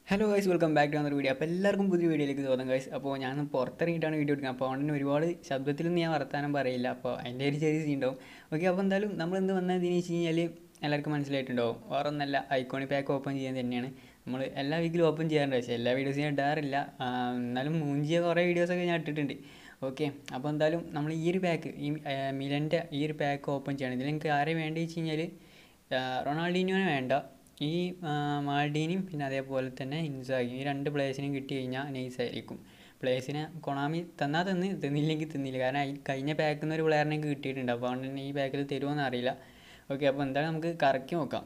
hello guys welcome back to അന്നൊരു video അപ്പോൾ എല്ലാവർക്കും പുതിയ വീഡിയോയിലേക്ക് സ്വാഗതം ഗൈസ് അപ്പോൾ ഞാൻ പുറത്തിറങ്ങിയിട്ടാണ് വീഡിയോ എടുക്കുന്നത് അപ്പോൾ അതുകൊണ്ട് തന്നെ ഒരുപാട് ശബ്ദത്തിലൊന്നും ഞാൻ വർത്താനം പറയില്ല അപ്പോൾ അതിൻ്റെ ഒരു ചെറിയ സീൻ ഉണ്ടാവും ഓക്കെ അപ്പോൾ എന്തായാലും നമ്മൾ എന്ത് വന്നതെന്ന് വെച്ച് കഴിഞ്ഞാൽ എല്ലാവർക്കും മനസ്സിലായിട്ടുണ്ടാവും വേറെ ഒന്നല്ല ഐക്കോണി പാക്ക് ഓപ്പൺ ചെയ്യാൻ തന്നെയാണ് നമ്മൾ എല്ലാ വീക്കിലും ഓപ്പൺ ചെയ്യാറുണ്ട് പക്ഷേ എല്ലാ വീഡിയോസും ഞാൻ ഇടാറില്ല ആ, എന്നാലും മൂഞ്ചിയ കുറേ വീഡിയോസൊക്കെ ഞാൻ ഇട്ടിട്ടുണ്ട് ഓക്കെ അപ്പോൾ എന്തായാലും നമ്മൾ ഈ ഒരു പാക്ക് ഈ മിലൻ്റെ ഈ ഒരു പാക്ക് ഓപ്പൺ ചെയ്യണം ഇതിൽ നിങ്ങൾക്ക് ആരെ വേണ്ടി വെച്ച് കഴിഞ്ഞാൽ റൊണാൾഡീനോനെ വേണ്ട ഈ ആ, മാൾഡീനും പിന്നെ അതേപോലെ തന്നെ ഇൻസാഗിയും ഈ രണ്ട് പ്ലേയേഴ്സിനും കിട്ടി കഴിഞ്ഞാൽ നൈസായിരിക്കും പ്ലേയേഴ്സിനെ കൊണാമി തന്നാൽ തന്ന് തിന്നില്ലെങ്കിൽ തിന്നില്ല കാരണം ഈ കഴിഞ്ഞ പാക്കിൽ നിന്ന് ഒരു പ്ലെയറിനെ എനിക്ക് കിട്ടിയിട്ടുണ്ട് അപ്പോൾ അതുകൊണ്ട് തന്നെ ഈ പാക്കിൽ തരുമോയെന്ന് അറിയില്ല ഓക്കെ അപ്പോൾ എന്തായാലും നമുക്ക് കറക്കി നോക്കാം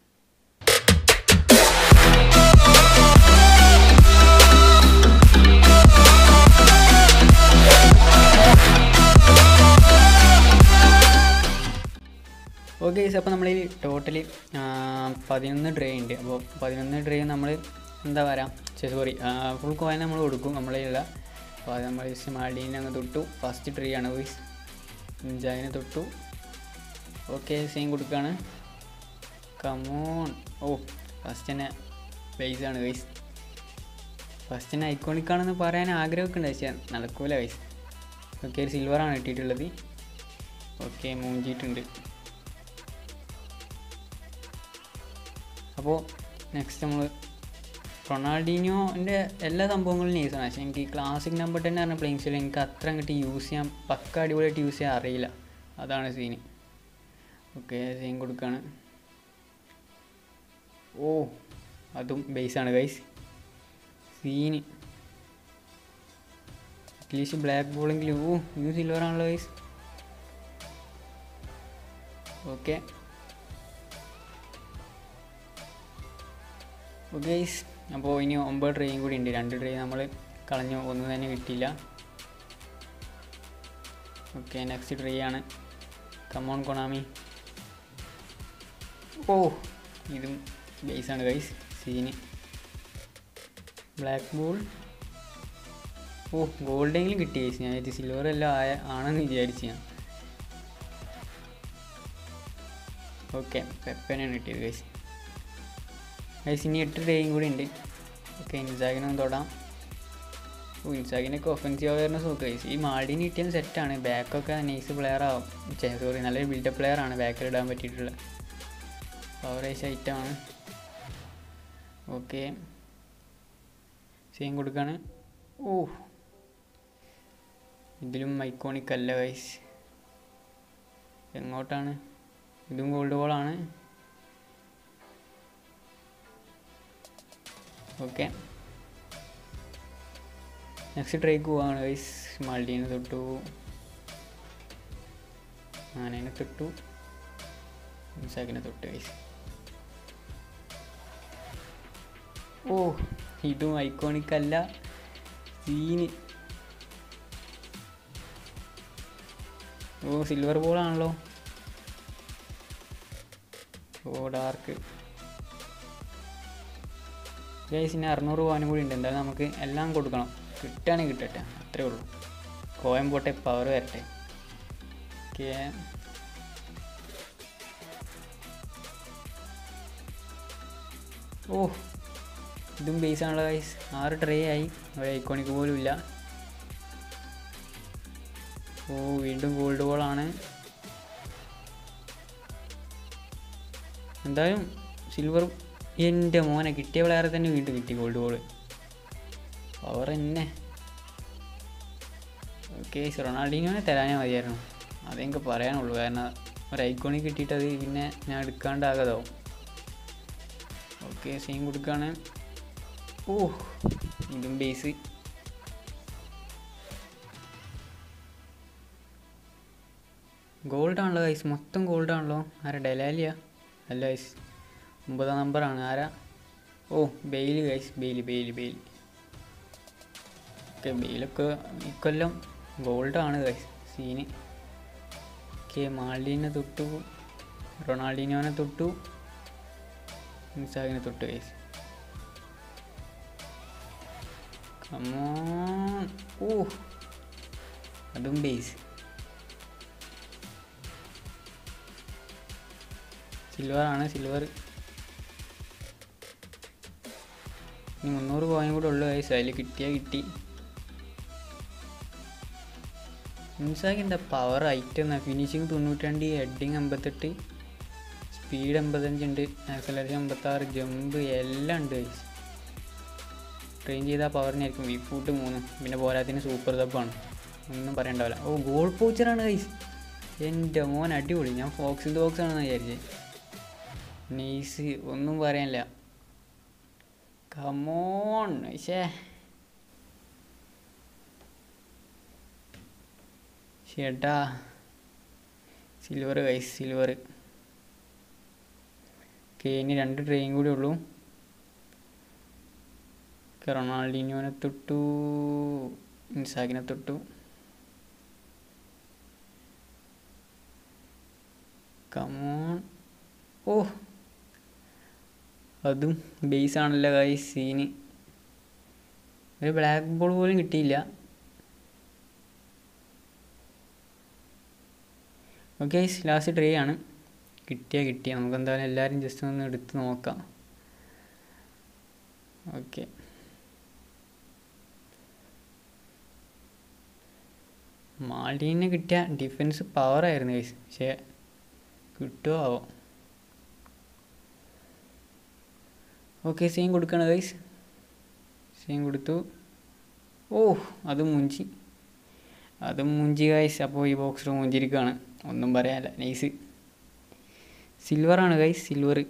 ഓക്കെ അപ്പോൾ നമ്മൾ ഈ ടോട്ടലി പതിനൊന്ന് ട്രേ ഉണ്ട് അപ്പോൾ പതിനൊന്ന് ട്രേ നമ്മൾ എന്താ പറയുക സോറി ഫുൾ കോയിൻ നമ്മൾ കൊടുക്കും നമ്മളിലുള്ള അപ്പോൾ അത് നമ്മൾ മാൾഡീനെ അങ്ങ് തൊട്ടു ഫസ്റ്റ് ട്രീ ആണ് വോയിസ് ഇഞ്ചായിനെ തൊട്ടു ഓക്കെ സെയിം കൊടുക്കുകയാണ് കമോൺ ഓ ഫസ്റ്റ് തന്നെ ബേസ് ആണ് വൈസ് ഫസ്റ്റ് തന്നെ ഐക്കോണിക് ആണെന്ന് പറയാൻ ആഗ്രഹമൊക്കെ ഉണ്ട് പക്ഷേ നടക്കൂല വൈസ് ഓക്കെ ഒരു സിൽവറാണ് കിട്ടിയിട്ടുള്ളത് ഓക്കെ മൂഞ്ചിയിട്ടുണ്ട് അപ്പോൾ നെക്സ്റ്റ് നമ്മൾ റൊണാൾഡീനോൻ്റെ എല്ലാ സംഭവങ്ങളും നേഴ്സാണ് പക്ഷേ എനിക്ക് ക്ലാസിക് നമ്പർ ടെൻ പറഞ്ഞ പ്ലേയിങ്സിൽ എനിക്ക് അത്ര അങ്ങോട്ട് യൂസ് ചെയ്യാൻ പക്ക അടിപൊളിയായിട്ട് യൂസ് ചെയ്യാൻ അറിയില്ല അതാണ് സീന് ഓക്കെ സീൻ കൊടുക്കുകയാണ് ഓ അതും ബേസാണ് ഗൈസ് സീന് അറ്റ്ലീസ്റ്റ് ബ്ലാക്ക് ബോളെങ്കിലും ഓ ഇത് സിൽവർ ആണല്ലോ ഗൈസ് ഓക്കെ ഗൈസ് അപ്പോൾ ഇനി ഒമ്പത് ട്രെയിൻ കൂടി ഉണ്ട് രണ്ട് ട്രെയിൻ നമ്മൾ കളഞ്ഞു ഒന്നും തന്നെ കിട്ടിയില്ല ഓക്കെ നെക്സ്റ്റ് ട്രീ ആണ് കമോൺ കൊണാമി ഓ ഇതും ബേസാണ് guys scene black ball oh ഗോൾഡെങ്കിലും കിട്ടി ഗൈസ് ഞാൻ വിചാരിച്ചു സിൽവർ എല്ലാം ആയ ആണെന്ന് വിചാരിച്ചു ഞാൻ ഓക്കെ പെപ്പനാണ് കിട്ടിയത് ഗൈസ് ഗൈസ് ഇനി എട്ട് ഡേയും കൂടി ഉണ്ട് ഓക്കെ ഇൻസാഗിനൊന്ന് തൊടാം ഓ ഇൻസാഗിനൊക്കെ ഒഫൻസീവ് അവയർനെസ് നോക്കുക ഗൈസ് ഈ മാൾഡിന് കിട്ടിയാൽ സെറ്റാണ് ബാക്കൊക്കെ നൈസ് പ്ലെയർ ആവും സോറി നല്ലൊരു ബിൽഡപ്പ് പ്ലെയർ ആണ് ബാക്കിൽ ഇടാൻ പറ്റിയിട്ടുള്ള പവറേജ് ഐറ്റമാണ് ഓക്കെ സെയിം കൊടുക്കാണ് ഓ ഇതിലും ഐക്കോണിക് അല്ല ഗൈസ് എങ്ങോട്ടാണ് ഇതും ഗോൾഡ് ബോളാണ് ഓക്കെ നെക്സ്റ്റ് ട്രൈക്ക് പോവാണ് ഗൈസ് മാൾഡീനെ തൊട്ടു ആനേനെ തൊട്ടു ഇൻസാക്കിനെ തൊട്ട് ഗൈസ് ഓ ഇതും ഐക്കോണിക് അല്ല സീന് ഓ സിൽവർ ബോളാണല്ലോ ഓ ഡാർക്ക് ഗൈസിന് അറുന്നൂറ് പോകാനും കൂടി ഉണ്ട് എന്തായാലും നമുക്ക് എല്ലാം കൊടുക്കണം കിട്ടുകയാണെങ്കിൽ കിട്ടട്ടെ അത്രേ ഉള്ളൂ കോയം പോട്ടെ പവർ വരട്ടെ ഓക്കെ ഓ ഇതും ബേസ് ആണല്ലോ ഗൈസ് ആറ് ട്രേ ആയി ഒരു ഐക്കോണിക് പോലും ഇല്ല ഓ വീണ്ടും ഗോൾഡ് ബോളാണ് എന്തായാലും സിൽവർ എൻ്റെ മോനെ കിട്ടിയ പ്ലെയർ തന്നെ വീണ്ടും കിട്ടി ഗോൾഡ് ബോൾ പവർ തന്നെ ഓക്കെ റൊണാൾഡീനോനെ തരാനേ മതിയായിരുന്നു അതെനിക്ക് പറയാനുള്ളൂ കാരണം ഒരു ഐക്കോണിക് കിട്ടിയിട്ട് അത് പിന്നെ ഞാൻ എടുക്കാണ്ടാകാതാവും ഓക്കെ സെയിം കൊടുക്കുകയാണ് ഓ ഇതും ബേസ് ഗോൾഡ് ആണല്ലോ ഗൈസ് മൊത്തം ഗോൾഡ് ആണല്ലോ ആരാ ഡെലാലിയ അല്ല ഗൈസ് ഒമ്പതാം നമ്പറാണ് ആരാ oh Bale guys Bale Bale Bale okay ബെയിലൊക്കെ ഇക്കൊല്ലം ഗോൾഡാണ് ഗൈസ് സീന് ഓക്കെ മാൾഡീനെ തൊട്ടു റൊണാൾഡീനോനെ തൊട്ടു ഇൻസാഗിനെ തൊട്ടു ഗൈസ് കമോൺ ഓ അതും ബേസ് സിൽവർ ആണ് സിൽവർ ഇനി മുന്നൂറ് കോയിൻ കൂടെ ഉള്ളു ഗൈസ് അതിൽ കിട്ടിയാൽ കിട്ടി ഇൻസാക്ക് എന്താ പവർ ഐറ്റം എന്നാ ഫിനിഷിങ് തൊണ്ണൂറ്റി രണ്ട് ഹെഡിങ് അമ്പത്തെട്ട് സ്പീഡ് എൺപത്തഞ്ചുണ്ട് ആക്സലറേഷൻ അമ്പത്താറ് ജമ്പ് എല്ലാം ഉണ്ട് ഗൈസ് ട്രെയിൻ ചെയ്താൽ പവറിനായിരിക്കും വി ഫൂട്ട് മൂന്ന് പിന്നെ പോരാത്തിന് സൂപ്പർ ദപ്പാണ് ഒന്നും പറയണ്ടാവില്ല ഓ ഗോൾ പോച്ചറാണ് ഗൈസ് എൻ്റെ മോൻ അടിപൊളി ഞാൻ ഫോക്സ് ഇത് ബോക്സ് ആണെന്ന് വിചാരിച്ചത് നൈസ് ഒന്നും പറയാനില്ല കമോൺ ശേ ചേട്ടാ സിൽവർ കൈസ് സിൽവർ ഓക്കെ ഇനി രണ്ട് ട്രെയിൻ കൂടി ഉള്ളൂ ഓക്കെ റൊണാൾഡിനോനെ തൊട്ടു ഇൻസാക്കിനെ തൊട്ടു കമോൺ ഓ അതും ബേസ് ആണല്ലോ കായ് സീന് ഒരു ബ്ലാക്ക് ബോൾ പോലും കിട്ടിയില്ല ഓക്കെ ലാസ്റ്റ് ട്രേ ആണ് കിട്ടിയാൽ കിട്ടിയ നമുക്ക് എന്തായാലും എല്ലാവരും ജസ്റ്റ് ഒന്ന് എടുത്ത് നോക്കാം ഓക്കെ മാൾഡീനെ കിട്ടിയ ഡിഫൻസ് പവറായിരുന്നു ഗൈസ് പക്ഷേ കിട്ടുമോ ആവോ ഓക്കെ സെയിം കൊടുക്കണം ഗൈസ് സെയിം കൊടുത്തു ഓ അത് മുഞ്ചി അത് മുഞ്ചി ഗൈസ് അപ്പോൾ ഈ ബോക്സ് മുഞ്ചിരിക്കുകയാണ് ഒന്നും പറയാനില്ല നൈസ് സിൽവറാണ് ഗൈസ് സിൽവർ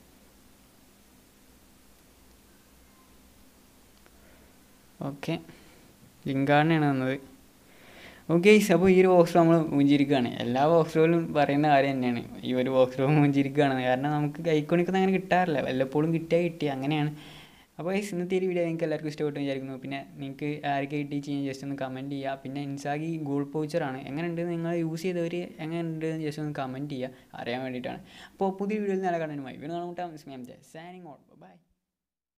ഓക്കെ ലിങ്കാർഡിനാണ് തന്നത് ഓക്കെ അപ്പോൾ ഈ ഒരു ബോക്സ് നമ്മൾ മുഞ്ചിരിക്കുകയാണ് എല്ലാ ബോക്സുകളും പറയുന്ന കാര്യം തന്നെയാണ് ഈ ഒരു ബോക്സ് മുഞ്ചിരിക്കുകയാണ് കാരണം നമുക്ക് കൈക്കോണിക്കൊന്നും അങ്ങനെ കിട്ടാറില്ല വല്ലപ്പോഴും കിട്ടിയാൽ കിട്ടി അങ്ങനെയാണ് അപ്പോൾ ഈ ഇന്നത്തെ ഒരു വീഡിയോ നിങ്ങൾക്ക് എല്ലാവർക്കും ഇഷ്ടപ്പെട്ടു വിചാരിക്കുന്നു പിന്നെ നിങ്ങൾക്ക് ആരൊക്കെ കിട്ടി ചെയ്യാൻ ജസ്റ്റ് ഒന്ന് കമൻറ്റ് ചെയ്യുക പിന്നെ ഇൻസാഗി ഗോൾ പൗച്ചറാണ് എങ്ങനെയുണ്ട് നിങ്ങൾ യൂസ് ചെയ്തവർ എങ്ങനെയുണ്ട് എന്ന് ജസ്റ്റ് ഒന്ന് കമൻറ്റ് ചെയ്യുക അറിയാൻ വേണ്ടിയിട്ടാണ് അപ്പോൾ പുതിയ വീഡിയോയിൽ നല്ല കണ്ടനുമായി വീണ്ടും കാണാൻ സൈനിങ് ഓൺ ബൈ